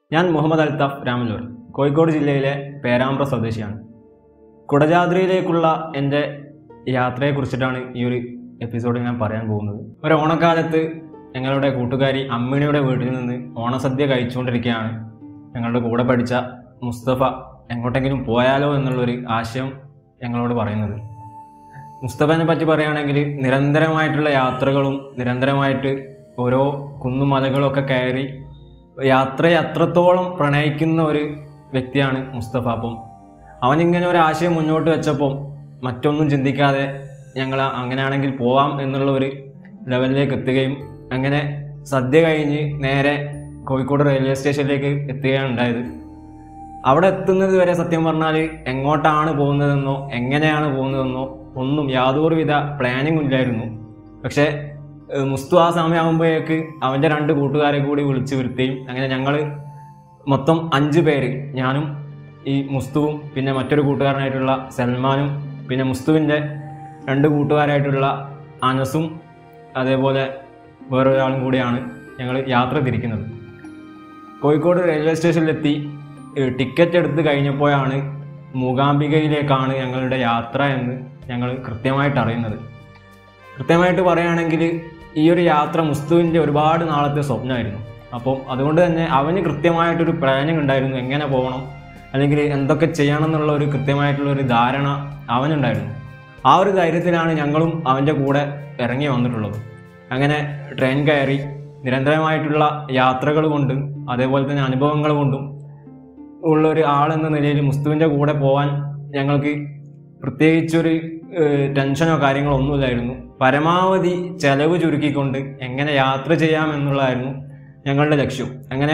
ഞാൻ മുഹമ്മദ് അൽത്താഫ് രാമലൂർ കോഴിക്കോട് ജില്ലയിലെ പേരാമ്പ്ര സ്വദേശിയാണ് കുടജാദ്രിയിലേക്കുള്ള എൻ്റെ യാത്രയെക്കുറിച്ചിട്ടാണ് ഈ ഒരു എപ്പിസോഡിൽ ഞാൻ പറയാൻ പോകുന്നത് ഒരു ഓണക്കാലത്ത് ഞങ്ങളുടെ കൂട്ടുകാരി അമ്മിണിയുടെ വീട്ടിൽ നിന്ന് ഓണസദ്യ കഴിച്ചുകൊണ്ടിരിക്കുകയാണ് ഞങ്ങളുടെ കൂടെ പഠിച്ച മുസ്തഫ എങ്ങോട്ടെങ്കിലും പോയാലോ എന്നുള്ളൊരു ആശയം ഞങ്ങളോട് പറയുന്നത് മുസ്തഫനെ പറ്റി പറയുകയാണെങ്കിൽ നിരന്തരമായിട്ടുള്ള യാത്രകളും നിരന്തരമായിട്ട് ഓരോ കുന്നും മലകളൊക്കെ കയറി യാത്രയെ അത്രത്തോളം പ്രണയിക്കുന്ന ഒരു വ്യക്തിയാണ് മുസ്തഫ അപ്പം അവനിങ്ങനെ ഒരു ആശയം മുന്നോട്ട് വെച്ചപ്പോൾ മറ്റൊന്നും ചിന്തിക്കാതെ ഞങ്ങൾ അങ്ങനെയാണെങ്കിൽ പോവാം എന്നുള്ള ഒരു ലെവലിലേക്ക് എത്തുകയും അങ്ങനെ സദ്യ കഴിഞ്ഞ് നേരെ കോഴിക്കോട് റെയിൽവേ സ്റ്റേഷനിലേക്ക് എത്തുകയാണ് ഉണ്ടായത് അവിടെ എത്തുന്നത് വരെ സത്യം പറഞ്ഞാൽ എങ്ങോട്ടാണ് പോകുന്നതെന്നോ എങ്ങനെയാണ് പോകുന്നതെന്നോ ഒന്നും യാതൊരുവിധ പ്ലാനിങ്ങും ഇല്ലായിരുന്നു പക്ഷേ ഏഹ് മുസ്തു ആ സമയമാകുമ്പോഴേക്ക് അവൻ്റെ രണ്ട് കൂട്ടുകാരെ കൂടി വിളിച്ചു വരുത്തുകയും അങ്ങനെ ഞങ്ങൾ മൊത്തം അഞ്ച് പേര് ഞാനും ഈ മുസ്തുവും പിന്നെ മറ്റൊരു കൂട്ടുകാരനായിട്ടുള്ള സൽമാനും പിന്നെ മുസ്തുവിൻ്റെ രണ്ട് കൂട്ടുകാരായിട്ടുള്ള അനസും അതേപോലെ വേറൊരാളും കൂടിയാണ് ഞങ്ങൾ യാത്ര തിരിക്കുന്നത് കോഴിക്കോട് റെയിൽവേ സ്റ്റേഷനിലെത്തി ഏഹ് ടിക്കറ്റ് എടുത്ത് കഴിഞ്ഞപ്പോഴാണ് മൂകാംബികയിലേക്കാണ് ഞങ്ങളുടെ യാത്ര എന്ന് ഞങ്ങൾ കൃത്യമായിട്ട് അറിയുന്നത് കൃത്യമായിട്ട് പറയുകയാണെങ്കിൽ ഈ ഒരു യാത്ര മുസ്തുവിൻ്റെ ഒരുപാട് നാളത്തെ സ്വപ്നമായിരുന്നു അപ്പം അതുകൊണ്ട് തന്നെ അവന് കൃത്യമായിട്ടൊരു പ്ലാനിങ് ഉണ്ടായിരുന്നു എങ്ങനെ പോകണം അല്ലെങ്കിൽ എന്തൊക്കെ ചെയ്യണം എന്നുള്ള ഒരു കൃത്യമായിട്ടുള്ള ഒരു ധാരണ അവനുണ്ടായിരുന്നു ആ ഒരു ധൈര്യത്തിലാണ് ഞങ്ങളും അവൻ്റെ കൂടെ ഇറങ്ങി വന്നിട്ടുള്ളത് അങ്ങനെ ട്രെയിൻ കയറി നിരന്തരമായിട്ടുള്ള യാത്രകൾ കൊണ്ടും അതേപോലെ തന്നെ അനുഭവങ്ങൾ കൊണ്ടും ഉള്ള ഒരു ആളെന്ന നിലയിൽ മുസ്തുവിൻ്റെ കൂടെ പോകാൻ ഞങ്ങൾക്ക് പ്രത്യേകിച്ചൊരു ഏഹ്, ടെൻഷനോ കാര്യങ്ങളോ ഒന്നുമില്ലായിരുന്നു പരമാവധി ചെലവ് ചുരുക്കിക്കൊണ്ട് എങ്ങനെ യാത്ര ചെയ്യാം എന്നുള്ളതായിരുന്നു ഞങ്ങളുടെ ലക്ഷ്യം അങ്ങനെ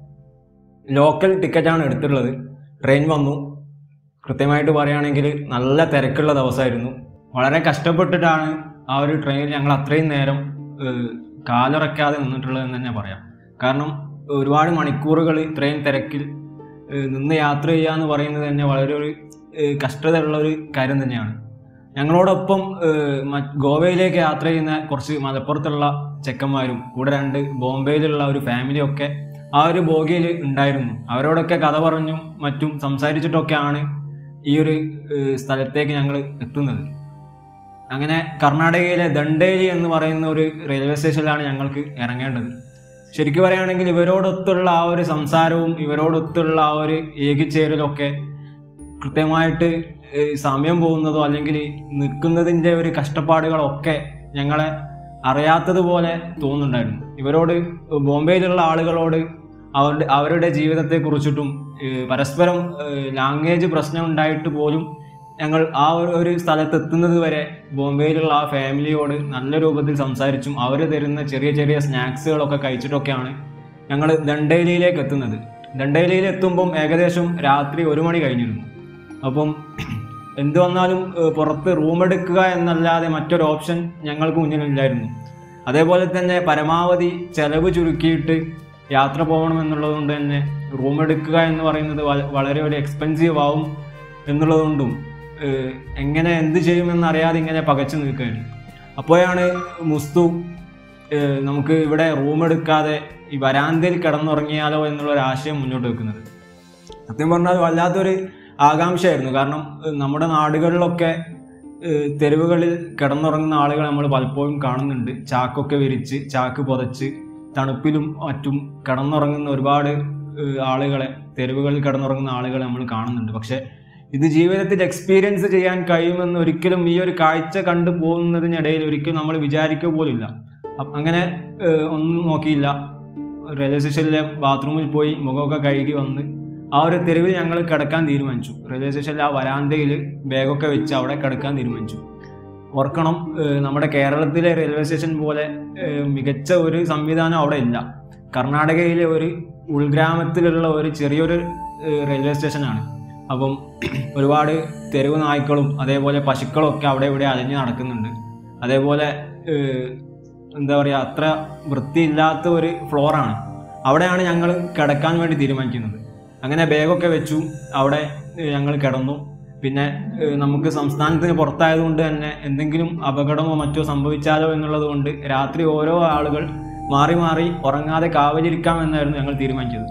ലോക്കൽ ടിക്കറ്റാണ് എടുത്തിട്ടുള്ളത് ട്രെയിൻ വന്നു കൃത്യമായിട്ട് പറയുകയാണെങ്കിൽ നല്ല തിരക്കുള്ള ദിവസമായിരുന്നു വളരെ കഷ്ടപ്പെട്ടിട്ടാണ് ആ ഒരു ട്രെയിനിൽ ഞങ്ങൾ അത്രയും നേരം ഏഹ്, കാലിറക്കാതെ നിന്നിട്ടുള്ളതെന്ന് തന്നെ പറയാം കാരണം ഒരുപാട് മണിക്കൂറുകൾ ട്രെയിൻ തിരക്കിൽ ഏഹ്, നിന്ന് യാത്ര ചെയ്യുക എന്ന് പറയുന്നത് തന്നെ വളരെ ഒരു ഏഹ്, കഷ്ടതയുള്ള ഒരു കാര്യം തന്നെയാണ് ഞങ്ങളോടൊപ്പം ഏഹ്, മറ്റ് ഗോവയിലേക്ക് യാത്ര ചെയ്യുന്ന കുറച്ച് മലപ്പുറത്തുള്ള ചെക്കന്മാരും കൂടെ രണ്ട് ബോംബെയിലുള്ള ഒരു ഫാമിലിയൊക്കെ ആ ഒരു ബോഗിയിൽ ഉണ്ടായിരുന്നു അവരോടൊക്കെ കഥ പറഞ്ഞും മറ്റും സംസാരിച്ചിട്ടൊക്കെയാണ് ഈ ഒരു ഏഹ്, സ്ഥലത്തേക്ക് ഞങ്ങൾ എത്തുന്നത് അങ്ങനെ കർണാടകയിലെ ദണ്ഡേലി എന്ന് പറയുന്ന ഒരു റെയിൽവേ സ്റ്റേഷനിലാണ് ഞങ്ങൾക്ക് ഇറങ്ങേണ്ടത് ശരിക്കും പറയുകയാണെങ്കിൽ ഇവരോടൊത്തുള്ള ആ ഒരു സംസാരവും ഇവരോടൊത്തുള്ള ആ ഒരു ഏകിച്ചേരലൊക്കെ കൃത്യമായിട്ട് ഏഹ്, സമയം പോകുന്നതോ അല്ലെങ്കിൽ നിൽക്കുന്നതിൻ്റെ ഒരു കഷ്ടപ്പാടുകളൊക്കെ ഞങ്ങളെ അറിയാത്തതുപോലെ തോന്നുന്നുണ്ടായിരുന്നു ഇവരോട് ബോംബെയിലുള്ള ആളുകളോട് അവരുടെ അവരുടെ ജീവിതത്തെക്കുറിച്ചിട്ടും ഏഹ്, പരസ്പരം ലാംഗ്വേജ് പ്രശ്നം ഉണ്ടായിട്ട് പോലും ഞങ്ങൾ ആ ഒരു ഒരു സ്ഥലത്ത് എത്തുന്നത് വരെ ബോംബെയിലുള്ള ആ ഫാമിലിയോട് നല്ല രൂപത്തിൽ സംസാരിച്ചും അവർ തരുന്ന ചെറിയ ചെറിയ സ്നാക്സുകളൊക്കെ കഴിച്ചിട്ടൊക്കെയാണ് ഞങ്ങൾ ദണ്ഡേലിയിലേക്ക് എത്തുന്നത് ദണ്ഡേലിയിൽ എത്തുമ്പം ഏകദേശം രാത്രി ഒരു മണി കഴിഞ്ഞിരുന്നു അപ്പം എന്ത് വന്നാലും ഏഹ്, പുറത്ത് റൂം എടുക്കുക എന്നല്ലാതെ മറ്റൊരു ഓപ്ഷൻ ഞങ്ങൾക്ക് മുന്നിലില്ലായിരുന്നു അതേപോലെ തന്നെ പരമാവധി ചെലവ് ചുരുക്കിയിട്ട് യാത്ര പോകണം എന്നുള്ളത് കൊണ്ട് തന്നെ റൂം എടുക്കുക എന്ന് പറയുന്നത് വ- വളരെ ഒരു എക്സ്പെൻസീവ് ആവും എന്നുള്ളതുകൊണ്ടും ഏഹ്, എങ്ങനെ എന്ത് ചെയ്യുമെന്ന് അറിയാതെ ഇങ്ങനെ പകച്ചു നിൽക്കുകയായിരുന്നു അപ്പോഴാണ് മുസ്തു ഏഹ്, നമുക്ക് ഇവിടെ റൂം എടുക്കാതെ ഈ വരാന്തയിൽ കിടന്നുറങ്ങിയാലോ എന്നുള്ള ഒരു ആശയം മുന്നോട്ട് വെക്കുന്നത് സത്യം പറഞ്ഞാൽ വല്ലാത്തൊരു ആകാംക്ഷയായിരുന്നു കാരണം ഏഹ്, നമ്മുടെ നാടുകളിലൊക്കെ ഏഹ്, തെരുവുകളിൽ കിടന്നുറങ്ങുന്ന ആളുകൾ നമ്മൾ പലപ്പോഴും കാണുന്നുണ്ട് ചാക്കൊക്കെ വിരിച്ച് ചാക്ക് പുതച്ച് തണുപ്പിലും മറ്റും കിടന്നുറങ്ങുന്ന ഒരുപാട് ഏഹ്, ആളുകളെ തെരുവുകളിൽ കിടന്നുറങ്ങുന്ന ആളുകളെ നമ്മൾ കാണുന്നുണ്ട് പക്ഷേ ഇത് ജീവിതത്തിൽ എക്സ്പീരിയൻസ് ചെയ്യാൻ കഴിയുമെന്ന് ഒരിക്കലും ഈ ഒരു കാഴ്ച കണ്ടു പോകുന്നതിനിടയിൽ ഒരിക്കലും നമ്മൾ വിചാരിക്കുക പോലില്ല അപ്പ- അങ്ങനെ ഏഹ്, ഒന്നും നോക്കിയില്ല റെയിൽവേ സ്റ്റേഷനിലെ ബാത്റൂമിൽ പോയി മുഖമൊക്കെ കഴുകി വന്ന് ആ ഒരു തെരുവിൽ ഞങ്ങൾ കിടക്കാൻ തീരുമാനിച്ചു റെയിൽവേ സ്റ്റേഷനിലെ ആ വരാന്തയിൽ ബാഗൊക്കെ വെച്ച് അവിടെ കിടക്കാൻ തീരുമാനിച്ചു ഓർക്കണം ഏഹ് നമ്മുടെ കേരളത്തിലെ റെയിൽവേ സ്റ്റേഷൻ പോലെ ഏഹ് മികച്ച ഒരു സംവിധാനം അവിടെ ഇല്ല കർണാടകയിലെ ഒരു ഉൾഗ്രാമത്തിലുള്ള ഒരു ചെറിയൊരു ഏഹ് റെയിൽവേ സ്റ്റേഷനാണ് അപ്പം ഒരുപാട് തെരുവ് നായ്ക്കളും അതേപോലെ പശുക്കളും ഒക്കെ അവിടെ ഇവിടെ അലഞ്ഞു നടക്കുന്നുണ്ട് അതേപോലെ ഏഹ് എന്താ പറയുക അത്ര വൃത്തിയില്ലാത്ത ഒരു ഫ്ലോറാണ് അവിടെയാണ് ഞങ്ങൾ കിടക്കാൻ വേണ്ടി തീരുമാനിക്കുന്നത് അങ്ങനെ ബാഗൊക്കെ വെച്ചു അവിടെ ഞങ്ങൾ കിടന്നു പിന്നെ ഏഹ് നമുക്ക് സംസ്ഥാനത്തിന് പുറത്തായതുകൊണ്ട് തന്നെ എന്തെങ്കിലും അപകടമോ മറ്റോ സംഭവിച്ചാലോ എന്നുള്ളത് കൊണ്ട് രാത്രി ഓരോ ആളുകൾ മാറി മാറി ഉറങ്ങാതെ കാവലിരിക്കാം എന്നായിരുന്നു ഞങ്ങൾ തീരുമാനിച്ചത്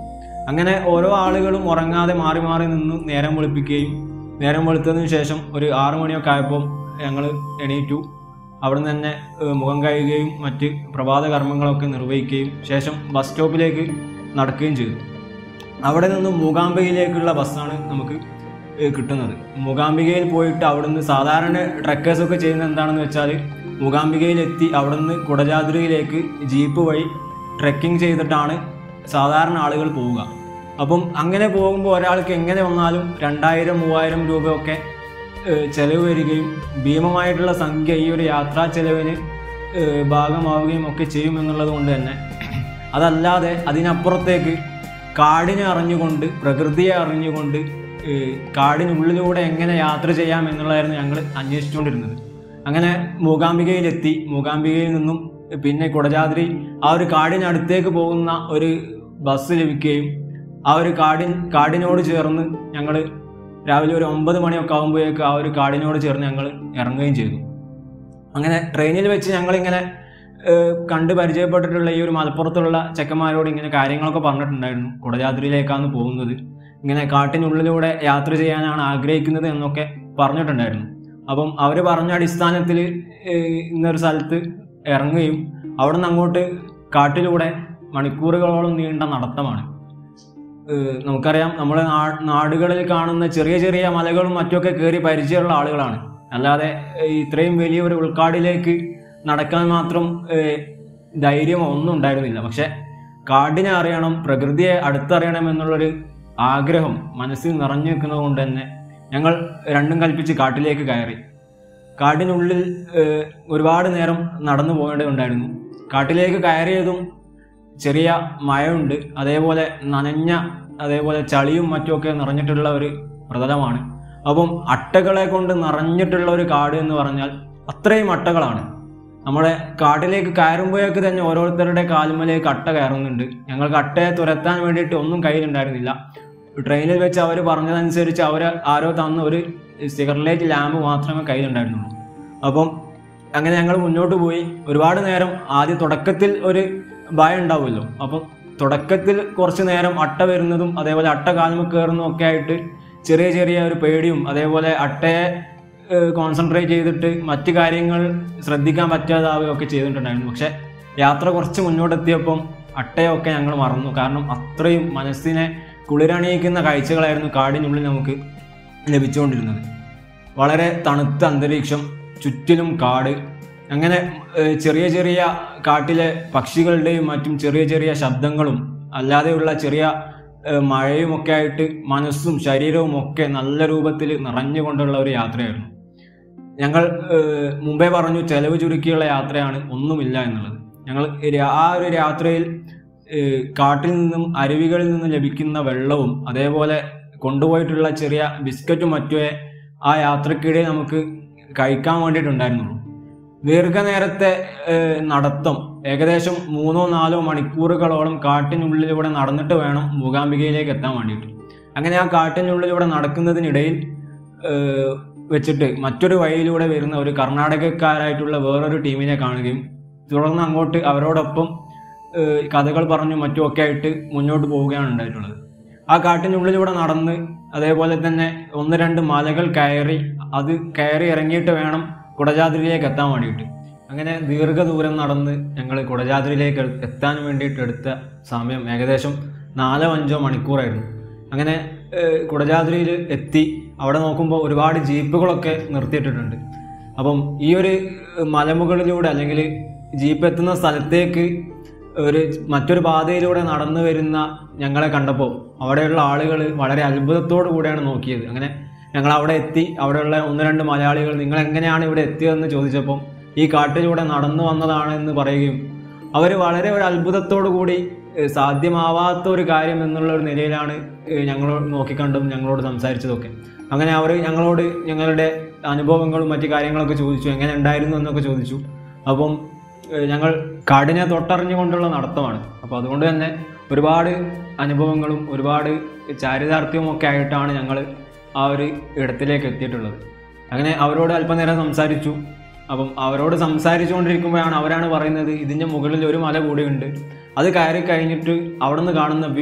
അങ്ങനെ ഓരോ ആളുകളും ഉറങ്ങാതെ മാറി മാറി നിന്ന് നേരം വെളുപ്പിക്കുകയും നേരം വെളുത്തതിന് ശേഷം ഒരു ആറു മണിയൊക്കെ ആയപ്പോൾ ഞങ്ങൾ എണീറ്റു അവിടുന്ന് തന്നെ ഏഹ്, മുഖം കഴുകുകയും മറ്റ് പ്രഭാത കർമ്മങ്ങളൊക്കെ നിർവഹിക്കുകയും ശേഷം ബസ് സ്റ്റോപ്പിലേക്ക് നടക്കുകയും ചെയ്തു അവിടെ നിന്ന് മൂകാംബികയിലേക്കുള്ള ബസ്സാണ് നമുക്ക് ഏഹ്, കിട്ടുന്നത് മൂകാംബികയിൽ പോയിട്ട് അവിടുന്ന് സാധാരണ ട്രക്കേഴ്സൊക്കെ ചെയ്യുന്നത് എന്താണെന്ന് വെച്ചാൽ മൂകാംബികയിലെത്തി അവിടുന്ന് കുടജാദ്രിയിലേക്ക് ജീപ്പ് വഴി ട്രെക്കിംഗ് ചെയ്തിട്ടാണ് സാധാരണ ആളുകൾ പോവുക അപ്പം അങ്ങനെ പോകുമ്പോൾ ഒരാൾക്ക് എങ്ങനെ വന്നാലും രണ്ടായിരം മൂവായിരം രൂപയൊക്കെ ഏഹ്, ചെലവ് വരികയും ഭീമമായിട്ടുള്ള സംഖ്യ ഈ ഒരു യാത്രാ ചെലവിന് ഏഹ്, ഭാഗമാവുകയും ഒക്കെ ചെയ്യുമെന്നുള്ളത് കൊണ്ട് തന്നെ അതല്ലാതെ അതിനപ്പുറത്തേക്ക് കാടിനെ അറിഞ്ഞുകൊണ്ട് പ്രകൃതിയെ അറിഞ്ഞുകൊണ്ട് ഏഹ്, കാടിനുള്ളിലൂടെ എങ്ങനെ യാത്ര ചെയ്യാം എന്നുള്ളതായിരുന്നു ഞങ്ങൾ അന്വേഷിച്ചുകൊണ്ടിരുന്നത് അങ്ങനെ മൂകാംബികയിലെത്തി മൂകാംബികയിൽ നിന്നും പിന്നെ കുടജാദ്രി ആ ഒരു കാടിനടുത്തേക്ക് പോകുന്ന ഒരു ബസ് ലഭിക്കുകയും ആ ഒരു കാടിൻ കാടിനോട് ചേർന്ന് ഞങ്ങൾ രാവിലെ ഒരു ഒമ്പത് മണിയൊക്കെ ആകുമ്പോഴേക്ക് ആ ഒരു കാടിനോട് ചേർന്ന് ഞങ്ങൾ ഇറങ്ങുകയും ചെയ്തു അങ്ങനെ ട്രെയിനിൽ വെച്ച് ഞങ്ങളിങ്ങനെ ഏഹ്, കണ്ട് പരിചയപ്പെട്ടിട്ടുള്ള ഈ ഒരു മലപ്പുറത്തുള്ള ചെക്കന്മാരോട് ഇങ്ങനെ കാര്യങ്ങളൊക്കെ പറഞ്ഞിട്ടുണ്ടായിരുന്നു കുടജാദ്രിയിലേക്കാണ് പോകുന്നത് ഇങ്ങനെ കാട്ടിനുള്ളിലൂടെ യാത്ര ചെയ്യാനാണ് ആഗ്രഹിക്കുന്നത് എന്നൊക്കെ പറഞ്ഞിട്ടുണ്ടായിരുന്നു അപ്പം അവർ പറഞ്ഞ അടിസ്ഥാനത്തിൽ ഇന്നൊരു സ്ഥലത്ത് ഇറങ്ങുകയും അവിടെ നിന്ന് അങ്ങോട്ട് കാട്ടിലൂടെ മണിക്കൂറുകളോളം നീണ്ട നടത്തമാണ് ഏഹ് നമുക്കറിയാം നമ്മുടെ നാ- നാടുകളിൽ കാണുന്ന ചെറിയ ചെറിയ മലകളും മറ്റുമൊക്കെ കയറി പരിചയമുള്ള ആളുകളാണ് അല്ലാതെ ഏഹ് ഇത്രയും വലിയ ഒരു ഉൾക്കാടിലേക്ക് നടക്കാൻ മാത്രം ഏഹ് ധൈര്യമോ ഒന്നും ഉണ്ടായിരുന്നില്ല പക്ഷെ കാടിനെ അറിയണം പ്രകൃതിയെ അടുത്തറിയണം എന്നുള്ളൊരു ആഗ്രഹം മനസ്സിൽ നിറഞ്ഞു നിൽക്കുന്നത് കൊണ്ട് തന്നെ ഞങ്ങൾ രണ്ടും കൽപ്പിച്ച് കാട്ടിലേക്ക് കയറി കാടിനുള്ളിൽ ഏഹ്, ഒരുപാട് നേരം നടന്നു പോകേണ്ടതുണ്ടായിരുന്നു കാട്ടിലേക്ക് കയറിയതും ചെറിയ മഴയുണ്ട് അതേപോലെ നനഞ്ഞ അതേപോലെ ചളിയും മറ്റുമൊക്കെ നിറഞ്ഞിട്ടുള്ള ഒരു പ്രതലമാണ് അപ്പം അട്ടകളെ കൊണ്ട് നിറഞ്ഞിട്ടുള്ള ഒരു കാട് എന്ന് പറഞ്ഞാൽ അത്രയും അട്ടകളാണ് നമ്മുടെ കാട്ടിലേക്ക് കയറുമ്പോഴേക്ക് തന്നെ ഓരോരുത്തരുടെ കാലുമലേക്ക് അട്ട കയറുന്നുണ്ട് ഞങ്ങൾക്ക് അട്ടയെ തുരത്താൻ വേണ്ടിയിട്ട് ഒന്നും കയ്യിലുണ്ടായിരുന്നില്ല ട്രെയിനിൽ വെച്ച് അവർ പറഞ്ഞതനുസരിച്ച് അവർ ആരോ തന്ന ഒരു സിഗർലൈറ്റ് ലാമ്പ് മാത്രമേ കയ്യിലുണ്ടായിരുന്നുള്ളൂ അപ്പം അങ്ങനെ ഞങ്ങൾ മുന്നോട്ട് പോയി ഒരുപാട് നേരം ആദ്യം തുടക്കത്തിൽ ഒരു ഭയം ഉണ്ടാവുമല്ലോ അപ്പം തുടക്കത്തിൽ കുറച്ച് നേരം അട്ട വരുന്നതും അതേപോലെ അട്ട കാലുമ കയറുന്നതും ഒക്കെ ആയിട്ട് ചെറിയ ചെറിയ ഒരു പേടിയും അതേപോലെ അട്ടയെ കോൺസെൻട്രേറ്റ് ചെയ്തിട്ട് മറ്റു കാര്യങ്ങൾ ശ്രദ്ധിക്കാൻ പറ്റാതാവുകയൊക്കെ ചെയ്തിട്ടുണ്ടായിരുന്നു പക്ഷെ യാത്ര കുറച്ച് മുന്നോട്ടെത്തിയപ്പം അട്ടയൊക്കെ ഞങ്ങൾ മറന്നു കാരണം അത്രയും മനസ്സിനെ കുളിരണിയിക്കുന്ന കാഴ്ചകളായിരുന്നു കാടിനുള്ളിൽ നമുക്ക് ലഭിച്ചുകൊണ്ടിരുന്നത് വളരെ തണുത്ത അന്തരീക്ഷം ചുറ്റിലും കാട് അങ്ങനെ ഏഹ്, ചെറിയ ചെറിയ കാട്ടിലെ പക്ഷികളുടെയും മറ്റും ചെറിയ ചെറിയ ശബ്ദങ്ങളും അല്ലാതെയുള്ള ചെറിയ ഏഹ്, മഴയും ഒക്കെ ആയിട്ട് മനസ്സും ശരീരവും ഒക്കെ നല്ല രൂപത്തിൽ നിറഞ്ഞുകൊണ്ടുള്ള ഒരു യാത്രയായിരുന്നു ഞങ്ങൾ ഏഹ്, മുമ്പേ പറഞ്ഞു ചെലവ് ചുരുക്കിയുള്ള യാത്രയാണ് ഒന്നുമില്ല എന്നുള്ളത് ഞങ്ങൾ രാ- ആ ഒരു യാത്രയിൽ ഏഹ്, കാട്ടിൽ നിന്നും അരുവികളിൽ നിന്നും ലഭിക്കുന്ന വെള്ളവും അതേപോലെ കൊണ്ടുപോയിട്ടുള്ള ചെറിയ ബിസ്ക്കറ്റും മറ്റുമേ ആ യാത്രക്കിടെ നമുക്ക് കഴിക്കാൻ വേണ്ടിയിട്ടുണ്ടായിരുന്നുള്ളൂ ദീർഘനേരത്തെ ഏഹ്, നടത്തം ഏകദേശം മൂന്നോ നാലോ മണിക്കൂറുകളോളം കാട്ടിനുള്ളിലൂടെ നടന്നിട്ട് വേണം മൂകാംബികയിലേക്ക് എത്താൻ വേണ്ടിയിട്ട് അങ്ങനെ ആ കാട്ടിനുള്ളിലൂടെ നടക്കുന്നതിനിടയിൽ ഏഹ്, വെച്ചിട്ട് മറ്റൊരു വഴിയിലൂടെ വരുന്ന ഒരു കർണാടകക്കാരായിട്ടുള്ള വേറൊരു ടീമിനെ കാണുകയും തുടർന്ന് അങ്ങോട്ട് അവരോടൊപ്പം ഏഹ്, കഥകൾ പറഞ്ഞും മറ്റുമൊക്കെ ആയിട്ട് മുന്നോട്ട് പോവുകയാണ് ഉണ്ടായിട്ടുള്ളത് ആ കാട്ടിനുള്ളിലൂടെ നടന്ന് അതേപോലെ തന്നെ ഒന്ന് രണ്ട് മലകൾ കയറി അത് കയറി ഇറങ്ങിയിട്ട് വേണം കുടജാദ്രിയിലേക്ക് എത്താൻ വേണ്ടിയിട്ട് അങ്ങനെ ദീർഘദൂരം നടന്ന് ഞങ്ങൾ കുടജാദ്രിയിലേക്ക് എ- എത്താൻ വേണ്ടിയിട്ട് എടുത്ത സമയം ഏകദേശം നാലോ അഞ്ചോ മണിക്കൂറായിരുന്നു അങ്ങനെ ഏഹ്, കുടജാദ്രിയിൽ എത്തി അവിടെ നോക്കുമ്പോൾ ഒരുപാട് ജീപ്പുകളൊക്കെ നിർത്തിയിട്ടിട്ടുണ്ട് അപ്പം ഈ ഒരു മലമുകളിലൂടെ അല്ലെങ്കിൽ ജീപ്പ് എത്തുന്ന സ്ഥലത്തേക്ക് ഒരു മറ്റൊരു പാതയിലൂടെ നടന്നു വരുന്ന ഞങ്ങളെ കണ്ടപ്പോൾ അവിടെയുള്ള ആളുകൾ വളരെ അത്ഭുതത്തോടു കൂടിയാണ് നോക്കിയത് അങ്ങനെ ഞങ്ങൾ അവിടെ എത്തി അവിടെയുള്ള ഒന്ന് രണ്ട് മലയാളികൾ നിങ്ങൾ എങ്ങനെയാണ് ഇവിടെ എത്തിയതെന്ന് ചോദിച്ചപ്പം ഈ കാട്ടിലൂടെ നടന്നു വന്നതാണ് എന്ന് പറയുകയും അവർ വളരെ ഒരു അത്ഭുതത്തോടു കൂടി ഏഹ്, സാധ്യമാവാത്ത ഒരു കാര്യം എന്നുള്ള ഒരു നിലയിലാണ് ഏഹ്, ഞങ്ങളോട് നോക്കിക്കണ്ടും ഞങ്ങളോട് സംസാരിച്ചതൊക്കെ അങ്ങനെ അവർ ഞങ്ങളോട് ഞങ്ങളുടെ അനുഭവങ്ങളും മറ്റു കാര്യങ്ങളൊക്കെ ചോദിച്ചു എങ്ങനെ ഉണ്ടായിരുന്നു എന്നൊക്കെ ചോദിച്ചു അപ്പം ഏഹ്, ഞങ്ങൾ കാടിനെ തൊട്ടറിഞ്ഞുകൊണ്ടുള്ള നടത്തമാണ് അപ്പോൾ അതുകൊണ്ട് തന്നെ ഒരുപാട് അനുഭവങ്ങളും ഒരുപാട് ചാരിതാർത്ഥ്യവും ഒക്കെ ആയിട്ടാണ് ഞങ്ങൾ ആ ഒരു ഇടത്തിലേക്ക് എത്തിയിട്ടുള്ളത് അങ്ങനെ അവരോട് അല്പനേരം സംസാരിച്ചു അപ്പം അവരോട് സംസാരിച്ചുകൊണ്ടിരിക്കുമ്പോഴാണ് അവരാണ് പറയുന്നത് ഇതിൻ്റെ മുകളിൽ ഒരു മല കൂടിയുണ്ട് അത് കയറി കഴിഞ്ഞിട്ട് അവിടെ നിന്ന് കാണുന്ന വ്യൂ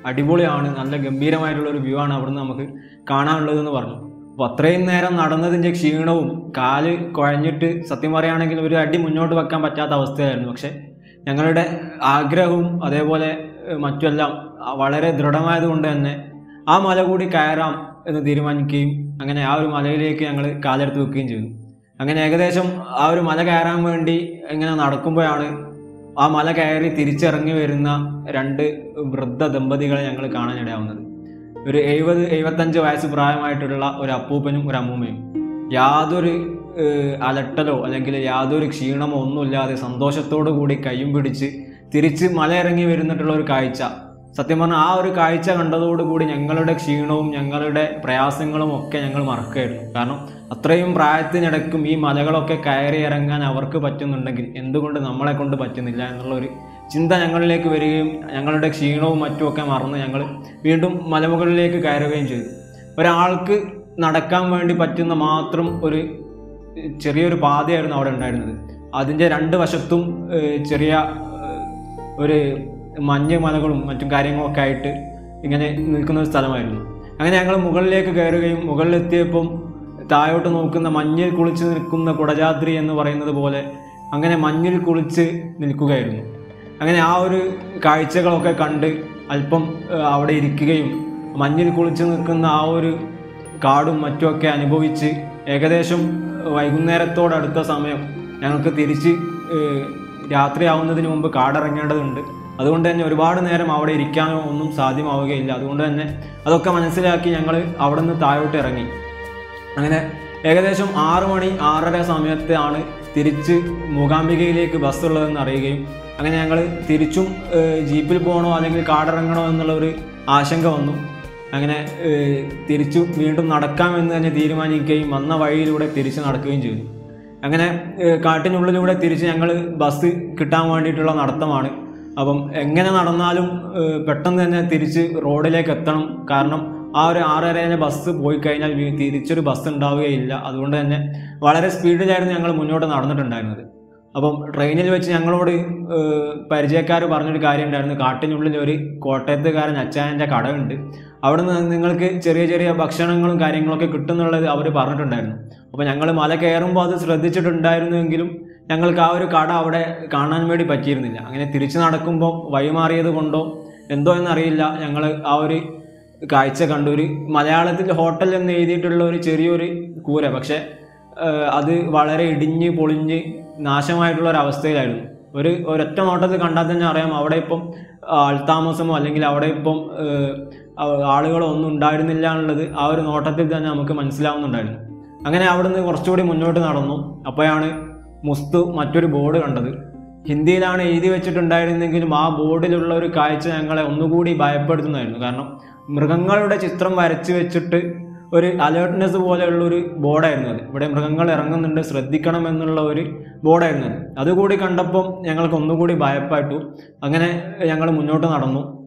അടിപൊളിയാണ് നല്ല ഗംഭീരമായിട്ടുള്ള ഒരു വ്യൂ ആണ് അവിടുന്ന് നമുക്ക് കാണാനുള്ളതെന്ന് പറഞ്ഞു അപ്പോൾ അത്രയും നേരം നടന്നതിൻ്റെ ക്ഷീണവും കാല് കുഴഞ്ഞിട്ട് സത്യം പറയുകയാണെങ്കിൽ ഒരു അടി മുന്നോട്ട് വെക്കാൻ പറ്റാത്ത അവസ്ഥയായിരുന്നു പക്ഷെ ഞങ്ങളുടെ ആഗ്രഹവും അതേപോലെ ഏഹ്, മറ്റുമെല്ലാം വളരെ ദൃഢമായതുകൊണ്ട് തന്നെ ആ മല കൂടി കയറാം എന്ന് തീരുമാനിക്കുകയും അങ്ങനെ ആ ഒരു മലയിലേക്ക് ഞങ്ങൾ കാലെടുത്ത് വെക്കുകയും ചെയ്തു അങ്ങനെ ഏകദേശം ആ ഒരു മല കയറാൻ വേണ്ടി ഇങ്ങനെ നടക്കുമ്പോഴാണ് ആ മല കയറി തിരിച്ചിറങ്ങി വരുന്ന രണ്ട് വൃദ്ധ ദമ്പതികളെ ഞങ്ങൾ കാണാനിടയാവുന്നത് ഒരു എഴുപത് എഴുപത്തഞ്ച് വയസ്സ് പ്രായമായിട്ടുള്ള ഒരു അപ്പൂപ്പനും ഒരു അമ്മൂമ്മയും യാതൊരു ഏഹ്, അലട്ടലോ അല്ലെങ്കിൽ യാതൊരു ക്ഷീണമോ ഒന്നുമില്ലാതെ സന്തോഷത്തോടു കൂടി കയ്യും പിടിച്ച് തിരിച്ച് മല ഇറങ്ങി വരുന്നിട്ടുള്ള ഒരു കാഴ്ച സത്യം പറഞ്ഞാൽ ആ ഒരു കാഴ്ച കണ്ടതോടുകൂടി ഞങ്ങളുടെ ക്ഷീണവും ഞങ്ങളുടെ പ്രയാസങ്ങളും ഒക്കെ ഞങ്ങൾ മറക്കുകയായിരുന്നു കാരണം അത്രയും പ്രായത്തിനിടയ്ക്കും ഈ മലകളൊക്കെ കയറി ഇറങ്ങാൻ അവർക്ക് പറ്റുന്നുണ്ടെങ്കിൽ എന്തുകൊണ്ട് നമ്മളെ കൊണ്ട് പറ്റുന്നില്ല എന്നുള്ള ഒരു ചിന്ത ഞങ്ങളിലേക്ക് വരികയും ഞങ്ങളുടെ ക്ഷീണവും മറ്റുമൊക്കെ മറന്ന് ഞങ്ങൾ വീണ്ടും മലമുകളിലേക്ക് കയറുകയും ചെയ്തു ഒരാൾക്ക് നടക്കാൻ വേണ്ടി പറ്റുന്ന മാത്രം ഒരു ചെറിയൊരു പാതയായിരുന്നു അവിടെ ഉണ്ടായിരുന്നത് അതിൻ്റെ രണ്ട് വശത്തും ഏഹ്, ചെറിയ ഏഹ്, ഒരു മഞ്ഞ് മലകളും മറ്റും കാര്യങ്ങളൊക്കെ ആയിട്ട് ഇങ്ങനെ നിൽക്കുന്ന ഒരു സ്ഥലമായിരുന്നു അങ്ങനെ ഞങ്ങൾ മുകളിലേക്ക് കയറുകയും മുകളിലെത്തിയപ്പം താഴോട്ട് നോക്കുന്ന മഞ്ഞിൽ കുളിച്ച് നിൽക്കുന്ന കുടജാദ്രി എന്ന് പറയുന്നത് പോലെ അങ്ങനെ മഞ്ഞിൽ കുളിച്ച് നിൽക്കുകയായിരുന്നു അങ്ങനെ ആ ഒരു കാഴ്ചകളൊക്കെ കണ്ട് അല്പം ഏഹ്, അവിടെ ഇരിക്കുകയും മഞ്ഞിൽ കുളിച്ച് നിൽക്കുന്ന ആ ഒരു കാടും മറ്റുമൊക്കെ അനുഭവിച്ച് ഏകദേശം വൈകുന്നേരത്തോടടുത്ത സമയം ഞങ്ങൾക്ക് തിരിച്ച് ഏഹ്, രാത്രിയാവുന്നതിന് മുമ്പ് കാടിറങ്ങേണ്ടതുണ്ട് അതുകൊണ്ട് തന്നെ ഒരുപാട് നേരം അവിടെ ഇരിക്കാനോ ഒന്നും സാധ്യമാവുകയില്ല അതുകൊണ്ട് തന്നെ അതൊക്കെ മനസ്സിലാക്കി ഞങ്ങൾ അവിടെ നിന്ന് താഴോട്ട് ഇറങ്ങി അങ്ങനെ ഏകദേശം ആറ് മണി ആറര സമയത്താണ് തിരിച്ച് മൂകാംബികയിലേക്ക് ബസ് ഉള്ളതെന്ന് അറിയുകയും അങ്ങനെ ഞങ്ങൾ തിരിച്ചും ഏഹ്, ജീപ്പിൽ പോകണോ അല്ലെങ്കിൽ കാടിറങ്ങണോ എന്നുള്ള ഒരു ആശങ്ക വന്നു അങ്ങനെ ഏഹ്, തിരിച്ചു വീണ്ടും നടക്കാമെന്ന് തന്നെ തീരുമാനിക്കുകയും വന്ന വഴിയിലൂടെ തിരിച്ച് നടക്കുകയും ചെയ്തു അങ്ങനെ ഏഹ്, കാട്ടിനുള്ളിലൂടെ തിരിച്ച് ഞങ്ങൾ ബസ് കിട്ടാൻ വേണ്ടിയിട്ടുള്ള നടത്തമാണ് അപ്പം എങ്ങനെ നടന്നാലും ഏഹ്, പെട്ടെന്ന് തന്നെ തിരിച്ച് റോഡിലേക്ക് എത്തണം കാരണം ആ ഒരു ആറരയിലെ ബസ് പോയി കഴിഞ്ഞാൽ വീ- തിരിച്ചൊരു ബസ് ഉണ്ടാവുകയില്ല അതുകൊണ്ട് തന്നെ വളരെ സ്പീഡിലായിരുന്നു ഞങ്ങൾ മുന്നോട്ട് നടന്നിട്ടുണ്ടായിരുന്നത് അപ്പം ട്രെയിനിൽ വെച്ച് ഞങ്ങളോട് പരിചയക്കാർ പറഞ്ഞൊരു കാര്യം ഉണ്ടായിരുന്നു കാട്ടിനുള്ളിൽ ഒരു കോട്ടയത്തുകാരൻ അച്ചായൻ്റെ കടയുണ്ട് അവിടെ നിന്ന് നിങ്ങൾക്ക് ചെറിയ ചെറിയ ഭക്ഷണങ്ങളും കാര്യങ്ങളൊക്കെ കിട്ടുന്നുള്ളത് അവർ പറഞ്ഞിട്ടുണ്ടായിരുന്നു അപ്പോൾ ഞങ്ങൾ മല കയറുമ്പോൾ അത് ശ്രദ്ധിച്ചിട്ടുണ്ടായിരുന്നുവെങ്കിലും ഞങ്ങൾക്ക് ആ ഒരു കട അവിടെ കാണാൻ വേണ്ടി പറ്റിയിരുന്നില്ല അങ്ങനെ തിരിച്ചു നടക്കുമ്പോൾ വഴിമാറിയത് കൊണ്ടോ എന്തോ എന്നറിയില്ല ഞങ്ങൾ ആ ഒരു കാഴ്ച കണ്ടു ഒരു മലയാളത്തിൽ ഹോട്ടൽ എന്ന് എഴുതിയിട്ടുള്ള ഒരു ചെറിയൊരു കൂര പക്ഷെ ഏഹ്, അത് വളരെ ഇടിഞ്ഞ് പൊളിഞ്ഞ് നാശമായിട്ടുള്ള ഒരു അവസ്ഥയിലായിരുന്നു ഒരു ഒരൊറ്റ നോട്ടത്തിൽ കണ്ടാൽ തന്നെ അറിയാം അവിടെ ഇപ്പം ആൾതാമസമോ അല്ലെങ്കിൽ അവിടെ ഇപ്പം ഏഹ്, ആ- ആളുകളോ ഒന്നും ഉണ്ടായിരുന്നില്ല എന്നുള്ളത് ആ ഒരു നോട്ടത്തിൽ തന്നെ നമുക്ക് മനസ്സിലാവുന്നുണ്ടായിരുന്നു അങ്ങനെ അവിടുന്ന് കുറച്ചുകൂടി മുന്നോട്ട് നടന്നു അപ്പോഴാണ് മുസ്തു മറ്റൊരു ബോർഡ് കണ്ടത് ഹിന്ദിയിലാണ് എഴുതി വെച്ചിട്ടുണ്ടായിരുന്നെങ്കിലും ആ ബോർഡിലുള്ള ഒരു കാഴ്ച ഞങ്ങളെ ഒന്നുകൂടി ഭയപ്പെടുത്തുന്നതായിരുന്നു കാരണം മൃഗങ്ങളുടെ ചിത്രം വരച്ച് വെച്ചിട്ട് ഒരു അലേർട്ട്നെസ് പോലെയുള്ള ഒരു ബോർഡായിരുന്നു അത് ഇവിടെ മൃഗങ്ങൾ ഇറങ്ങുന്നുണ്ട് ശ്രദ്ധിക്കണം എന്നുള്ള ഒരു ബോർഡായിരുന്നു അത് അതുകൂടി കണ്ടപ്പം ഞങ്ങൾക്ക് ഒന്നുകൂടി ഭയപ്പെട്ടു അങ്ങനെ ഞങ്ങൾ മുന്നോട്ട് നടന്നു